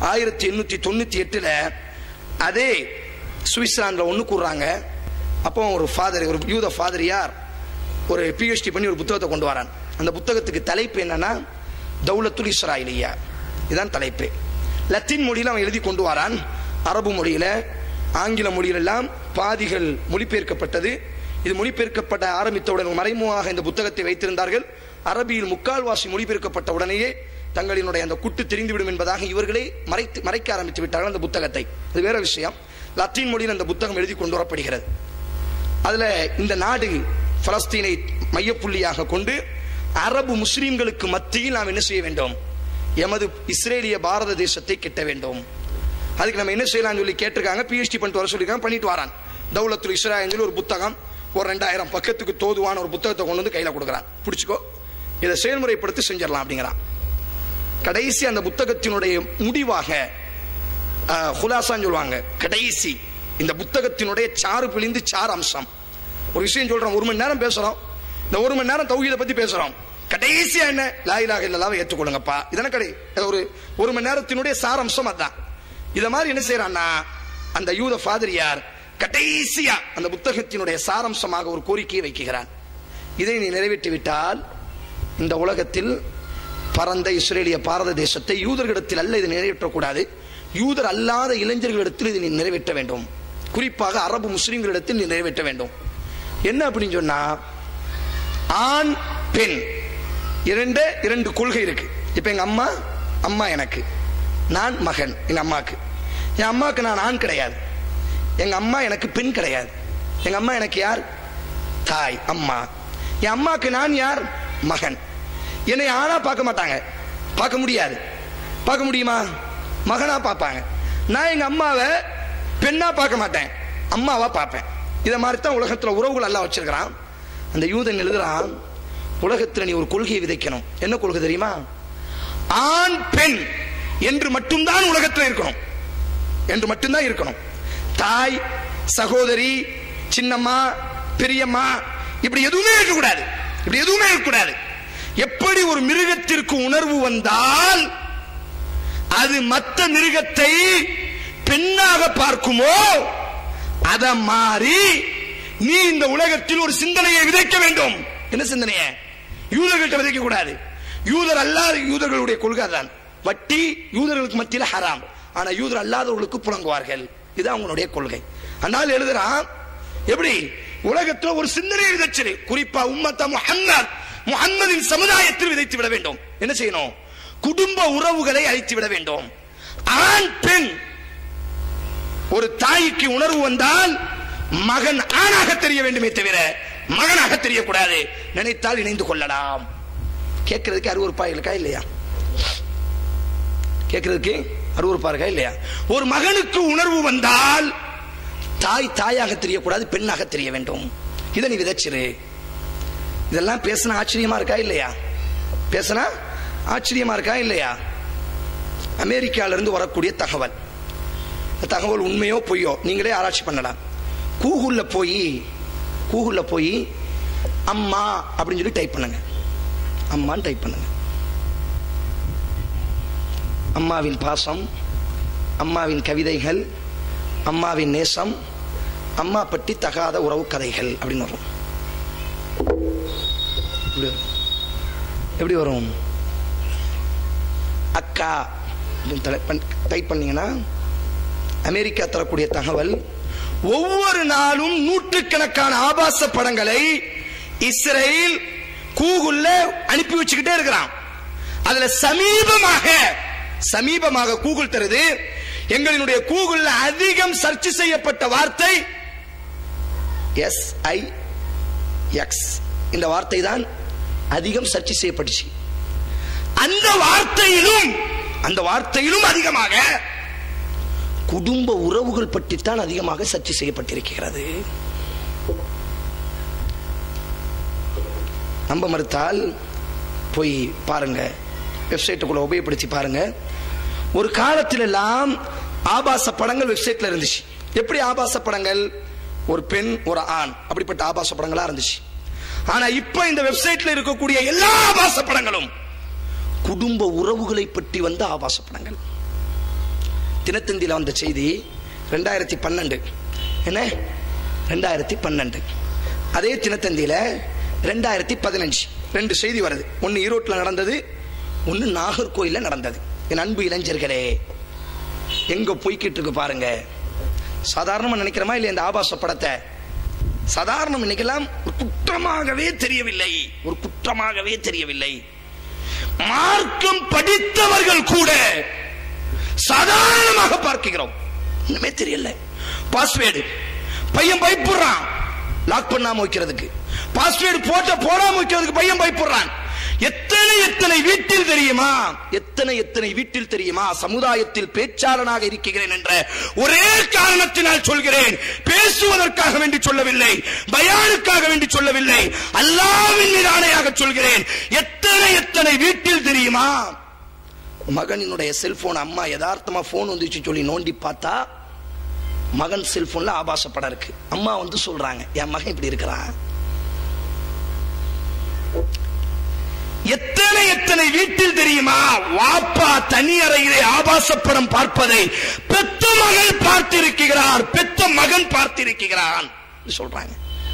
ஆயிரத்தி எண்ணூத்தி தொண்ணூத்தி எட்டுல அதே சுவிட்சர்லாந்துல ஒண்ணு கூடுறாங்க அப்போ ஒரு ஃபாதர் ஒரு யூத ஃபாதரியார் ஒரு பிஹெச்டி பண்ணி ஒரு புத்தகத்தை கொண்டு வரான் அந்த புத்தகத்துக்கு தலைப்பு என்னன்னா தௌலத்துல் இஸ்ராயிலியா இதுதான் தலைப்பு லத்தீன் மொழியில அவன் எழுதி கொண்டு வரான் அரபு மொழியில ஆங்கில மொழியிலெல்லாம் பாதிகள் மொழிபெயர்க்கப்பட்டது இது மொழிபெயர்க்கப்பட்ட ஆரம்பித்தவுடன் மறைமுகமாக இந்த புத்தகத்தை வைத்திருந்தார்கள் அரபியில் முக்கால்வாசி மொழிபெயர்க்கப்பட்ட உடனேயே தங்களினுடைய அந்த குட்டு தெரிந்துவிடும் என்பதாக இவர்களே மறைத்து மறைக்க ஆரம்பித்து விட்டார்கள் அந்த புத்தகத்தை அது வேற விஷயம் லத்தீன் மொழியில் அந்த புத்தகம் எழுதி கொண்டு வரப்படுகிறது அதுல இந்த நாடு பலஸ்தீனை மையப்புள்ளியாக கொண்டு அரபு முஸ்லிம்களுக்கு மத்தியில் நாம் என்ன செய்ய வேண்டும் எமது இஸ்ரேலிய பாரத தேசத்தை கெட்ட வேண்டும் அதுக்கு நம்ம என்ன செய்யலாம்னு சொல்லி கேட்டிருக்காங்க பிஹெச்டி பண்ணிட்டு வர சொல்லியிருக்காங்க பண்ணிட்டு வரான் தௌலத்துல் இஸ்ராயல் சொல்லி ஒரு புத்தகம் ஒரு ரெண்டாயிரம் பக்கத்துக்கு தோதுவான ஒரு புத்தகத்தை கொண்டு வந்து கையில கொடுக்குறான் பிடிச்சிக்கோ இதை செயல்முறைப்படுத்தி செஞ்சிடலாம் அப்படிங்கிறான் கடைசி அந்த புத்தகத்தினுடைய முடிவாக ஆஹ், ஹுலாசான்னு சொல்லுவாங்க கடைசி இந்த புத்தகத்தினுடைய சாறு பிழிந்து சாறு அம்சம் ஒரு விஷயம் சொல்றோம் ஒரு மணி நேரம் பேசுறோம் இந்த ஒரு மணி நேரம் தௌஹீதை பத்தி பேசுறோம் கடைசியா என்ன லாயிலாக இல்லலாவை ஏற்றுக்கொள்ளுங்கப்பா இதன கடை இது ஒரு ஒரு மணி நேரத்தினுடைய சாரம்சம் அதான் இத மாதிரி என்ன செய்யறான்னா அந்த யூத ஃபாதரியார் கடைசியா அந்த புத்தகத்தினுடைய சாரம்சமாக ஒரு கோரிக்கையை வைக்கிறான் இதை நீ நிறைவேற்றி விட்டால் இந்த உலகத்தில் பரந்த இஸ்ரேலிய பாரத தேசத்தை யூதர்களிடத்தில் அல்ல இது நிறைவேற்றக்கூடாது யூதர் அல்லாத இளைஞர்களிடத்தில் இது நீ நிறைவேற்ற வேண்டும் குறிப்பாக அரபு முஸ்லிம்களிடத்தில் நீ நிறைவேற்ற வேண்டும் என்ன அப்படின்னு சொன்னா ஆண் பெண் இரண்டு இரண்டு கொள்கை இருக்கு இப்ப எங்க அம்மா அம்மா எனக்கு நான் மகன் எங்க அம்மாக்கு என் அம்மாக்கு நான் ஆண் கிடையாது எங்க அம்மா எனக்கு பெண் கிடையாது எங்க அம்மா எனக்கு யார் தாய் அம்மா என் அம்மாக்கு நான் யார் மகன் என்னை ஆணா பார்க்க மாட்டாங்க பார்க்க முடியாது பார்க்க முடியுமா மகனா பார்ப்பாங்க நான் எங்க அம்மாவை பெண்ணா பார்க்க மாட்டேன் அம்மாவா பார்ப்பேன் இதை மாதிரி தான் உலகத்துல உறவுகள் எல்லாம் வச்சிருக்கிறான் அந்த யூதன் எழுதுறான் உலகத்துல நீ ஒரு கொள்கையை விதைக்கணும் என்ன கொள்கை தெரியுமா ஆண் பெண் என்று மட்டும்தான் உலகத்துல இருக்கணும் என்று மட்டும்தான் இருக்கணும் தாய் சகோதரி சின்னம்மா பெரியம்மா இப்படி எதுவுமே இருக்கக்கூடாது இப்படி எதுவுமே இருக்கக்கூடாது எப்படி ஒரு மிருகத்திற்கு உணர்வு வந்தால் அது மற்ற மிருகத்தை பெண்ணாக பார்க்குமோ அத மாறி நீ இந்த உலகத்தில் ஒரு சிந்தனையை விதைக்க வேண்டும் என்ன சிந்தனைய யூதர்கள்ட்ட விதைக்க கூடாது யூதர் அல்லாத யூதர்களுடைய கொள்கை தான் வட்டி யூதர்களுக்கு மத்தியில் ஹராம் ஆனா யூதர் அல்லாதவர்களுக்கு புலங்குவார்கள் இது அவங்களுடைய கொள்கை அதனால எழுதுறான் எப்படி உலகத்துல ஒரு சிந்தனையை விதைச்சிரு குறிப்பா உம்மத்த முஹம்மத் முஹம்மதின் சமுதாயத்தில் விதைத்து விட வேண்டும் என்ன செய்யணும் குடும்ப உறவுகளை அழித்து விட வேண்டும் ஆண் பெண் ஒரு தாய்க்கு உணர்வு வந்தால் மகன் ஆணாக தெரிய வேண்டுமே தவிர மகனாக தெரியக்கூடாது நினைத்தால் இணைந்து கொள்ளலாம் கேட்கறதுக்கு அருவருப்பா இருக்கா இல்லையா கேட்கறதுக்கு அருவருப்பா இருக்கா இல்லையா ஒரு மகனுக்கு உணர்வு வந்தால் தாய் தாயாக தெரியக்கூடாது பெண்ணாக தெரிய வேண்டும் இதை நீ விதைச்சிரு இதெல்லாம் பேசினா ஆச்சரியமா இருக்கா இல்லையா பேசினா ஆச்சரியமா இருக்கா இல்லையா அமெரிக்கால இருந்து வரக்கூடிய தகவல் இந்த தகவல் உண்மையோ பொய்யோ நீங்களே ஆராய்ச்சி பண்ணலாம் கூகுள்ல போய் கூகுள்ல போய் அம்மா அப்படின்னு சொல்லி டைப் பண்ணுங்க அம்மான்னு டைப் பண்ணுங்க அம்மாவின் பாசம் அம்மாவின் கவிதைகள் அம்மாவின் நேசம் அம்மா பற்றி தகாத உறவு கதைகள் அப்படின்னு வரும் எப்படி வரும்? எப்படி வரும் அக்கா டைப் பண்ணீங்கன்னா அமெரிக்கா தரக்கூடிய தகவல் ஒவ்வொரு நாளும் நூற்றுக்கணக்கான ஆபாச படங்களை இஸ்ரேல் கூகுள்ல அனுப்பி வச்சுக்கிட்டே இருக்கிறான் அதுல சமீபமாக சமீபமாக கூகுள் தருது எங்களினுடைய கூகுள்ல அதிகம் சர்ச் செய்யப்பட்ட வார்த்தை எஸ் ஐ எக்ஸ் இந்த வார்த்தை தான் அதிகம் சர்ச் செய்யப்பட்டுச்சு அந்த வார்த்தையிலும் அந்த வார்த்தையிலும் அதிகமாக குடும்ப உறவுகள் பற்றித்தான் அதிகமாக சர்ச்சை செய்யப்பட்டிருக்கிறது நம்ப மறுத்தால் போய் பாருங்க வெப்சைட்டுக்குள்ள உபயோகப்படுத்தி பாருங்க ஒரு காலத்தில் எல்லாம் ஆபாச படங்கள் வெப்சைட்ல இருந்துச்சு எப்படி ஆபாச படங்கள் ஒரு பெண் ஒரு ஆண் அப்படிப்பட்ட ஆபாச படங்களா இருந்துச்சு ஆனா இப்ப இந்த வெப்சைட்ல இருக்கக்கூடிய எல்லா ஆபாச படங்களும் குடும்ப உறவுகளை பற்றி வந்த ஆபாச படங்கள் தினத்தந்தியில் வந்த செய்தி ரெண்டாயிரத்தி பன்னெண்டு என்ன ரெண்டாயிரத்தி பன்னெண்டு அதே தினத்தந்தியில் ரெண்டாயிரத்தி பதினஞ்சு ரெண்டு செய்தி வருது ஒன்று ஈரோட்டில் நடந்தது ஒன்று நாகர்கோயிலில் நடந்தது என் அன்பு இளைஞர்களே எங்க போய்கிட்டு இருக்கு பாருங்க சாதாரணமா நினைக்கிறோமா இல்லையா இந்த ஆபாச படத்தை சாதாரணம் இன்னைக்கெல்லாம் ஒரு குற்றமாகவே தெரியவில்லை ஒரு குற்றமாகவே தெரியவில்லை மார்க்கம் படித்தவர்கள் கூட சாதாரணமாக பார்க்கிறோம் இன்னுமே தெரியல பாஸ்வேர்டு பையன் பயப்படுறான் லாக் பண்ணாம வைக்கிறதுக்கு பாஸ்வேர்டு போட்ட போடாம வைக்கிறதுக்கு பையன் பயப்படுறான் எத்தனை எத்தனை வீட்டில் தெரியுமா எத்தனை எத்தனை வீட்டில் தெரியுமா சமுதாயத்தில் பேச்சாளனாக இருக்கிறேன் என்ற ஒரே காரணத்தினால் சொல்கிறேன் பேசுவதற்காக வேண்டி சொல்லவில்லை பயானுக்காக வேண்டி சொல்லவில்லை அல்லாவின் மீது ஆணையாக சொல்கிறேன் எத்தனை எத்தனை வீட்டில் தெரியுமா மகனினுடைய செல்போன் அம்மா யதார்த்தமா போன் வந்துச்சு சொல்லி நோண்டி பார்த்தா மகன் செல்போன்ல ஆபாச படம் இருக்கு அம்மா வந்து சொல்றாங்க என் மகன் இப்படி இருக்கிறான் எத்தனை எத்தனை வீட்டில் தெரியுமா வாப்பா தனி அறையிலே ஆபாச படம் பார்ப்பதை பெத்த மகள் பார்த்திருக்கிறார் பெத்த மகன் பார்த்திருக்கிறான் சொல்றாங்க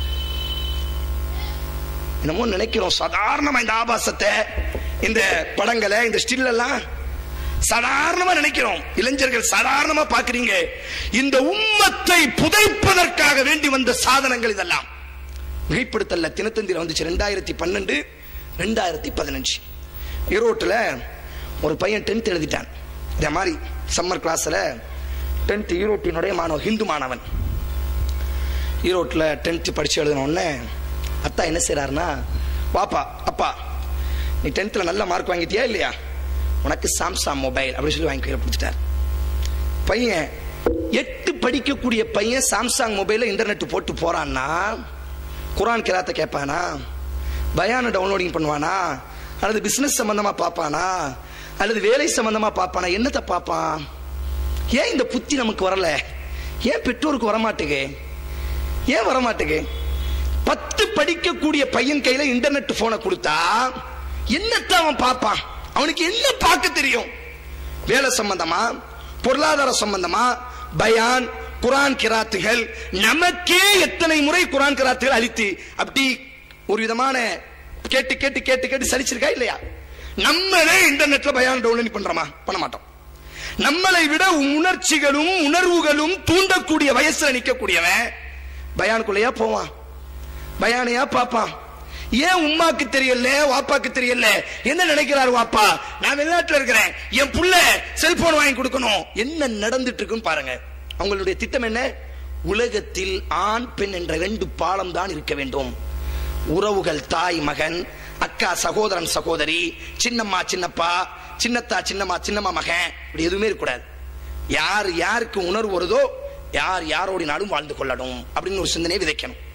என்னமோ நினைக்கிறோம் சாதாரணமா இந்த ஆபாசத்தை இந்த படங்களை இந்த ஸ்டில் எல்லாம் சாதாரணமா நினைக்கிறோம் இளைஞர்கள் சாதாரணமா பாக்குறீங்க இந்த உம்மத்தை புதைப்பதற்காக வேண்டி வந்த சாதனங்கள் இதெல்லாம் மிகைப்படுத்தல தினத்தந்தியில் வந்துச்சு ரெண்டாயிரத்தி பன்னெண்டு ரெண்டாயிரத்தி பதினஞ்சு ஈரோட்டில் ஒரு பையன் டென்த் எழுதிட்டான் இதே மாதிரி சம்மர் கிளாஸில் டென்த் ஈரோட்டினுடைய மாணவன் ஹிந்து மாணவன் ஈரோட்டில் டென்த்து படித்து எழுதின உடனே அத்தா என்ன செய்கிறாருன்னா வாப்பா அப்பா நீ டென்த்தில் நல்ல மார்க் வாங்கிட்டியா இல்லையா உனக்கு சாம்சாங் மொபைல் அப்படின்னு சொல்லி வாங்கி கையில் கொடுத்துட்டார் பையன் எட்டு படிக்கக்கூடிய பையன் சாம்சங் மொபைலில் இன்டர்நெட் போட்டு போறான்னா குரான் கிராத்தை கேட்பானா பயான டவுன்லோடிங் பண்ணுவானா அல்லது பிசினஸ் சம்பந்தமா பார்ப்பானா அல்லது வேலை சம்பந்தமா பார்ப்பானா என்னத்தை பார்ப்பான் ஏன் இந்த புத்தி நமக்கு வரல ஏன் பெற்றோருக்கு வரமாட்டுக்கு ஏன் வரமாட்டுக்கு பத்து படிக்கக்கூடிய பையன் கையில இன்டர்நெட் போனை கொடுத்தா என்னத்தை அவன் பார்ப்பான் அவனுக்கு என்ன பார்க்க தெரியும் வேலை சம்பந்தமா பொருளாதார சம்பந்தமா பயான் குரான் கிராத்துகள் நமக்கே எத்தனை முறை குரான் கிராத்துகள் அளித்து அப்படி ஒரு விதமான கேட்டு கேட்டு கேட்டு கேட்டு சலிச்சிருக்கா இல்லையா நம்மளே இன்டர்நெட்ல பயான் டவுன்லோட் பண்றோமா பண்ண மாட்டோம் நம்மளை விட உணர்ச்சிகளும் உணர்வுகளும் தூண்டக்கூடிய வயசுல நிக்கக்கூடியவன் பயானுக்குள்ளேயா போவான் பயானையா பாப்பான் ஏன் உமாக்கு தெரியல வாப்பாக்கு தெரியல என்ன நினைக்கிறாரு வாப்பா நான் வெளிநாட்டுல இருக்கிறேன் என் புள்ள செல்போன் வாங்கி கொடுக்கணும் என்ன நடந்துட்டு இருக்குன்னு பாருங்க அவங்களுடைய திட்டம் என்ன உலகத்தில் ஆண் பெண் என்ற ரெண்டு பாலம் தான் இருக்க வேண்டும் உறவுகள் தாய் மகன் அக்கா சகோதரன் சகோதரி சின்னம்மா சின்னப்பா சின்னத்தா சின்னம்மா சின்னம்மா மகன் இப்படி எதுவுமே இருக்கக்கூடாது யார் யாருக்கு உணர்வு வருதோ யார் யாரோடினாலும் வாழ்ந்து கொள்ளணும் அப்படின்னு ஒரு சிந்தனையை விதைக்கணும்